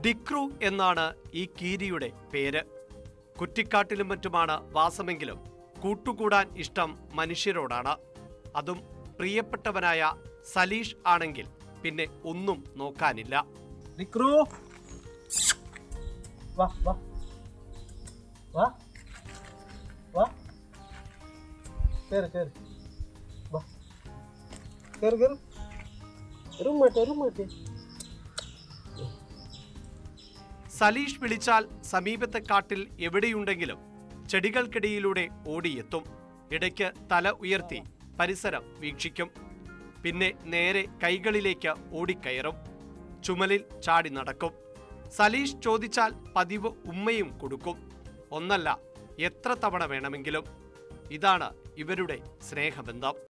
ഡിക്രു എന്നാണ് ഈ കീരിയുടെ പേര് കുറ്റിക്കാട്ടിലും മറ്റുമാണ് വാസമെങ്കിലും കൂട്ടുകൂടാൻ ഇഷ്ടം മനുഷ്യരോടാണ് അതും പ്രിയപ്പെട്ടവനായ സലീഷ് ആണെങ്കിൽ പിന്നെ ഒന്നും നോക്കാനില്ല നിക്രു വാ വാ വാ വാ കേറ് കേറ് വാ കേറ് കേറ് റൂമാട്ടെ റൂമാട്ടെ സലീഷ് വിളിച്ചാൽ സമീപത്തെ കാട്ടിൽ എവിടെയുണ്ടെങ്കിലും ചെടികൾക്കിടയിലൂടെ ഓടിയെത്തും ഇടയ്ക്ക് തല ഉയർത്തി പരിസരം വീക്ഷിക്കും പിന്നെ നേരെ കൈകളിലേക്ക് ഓടിക്കയറും ചുമലിൽ ചാടി നടക്കും സലീഷ് ചോദിച്ചാൽ പതിവ് ഉമ്മയും കൊടുക്കും ഒന്നല്ല എത്ര തവണ വേണമെങ്കിലും ഇതാണ് ഇവരുടെ സ്നേഹബന്ധം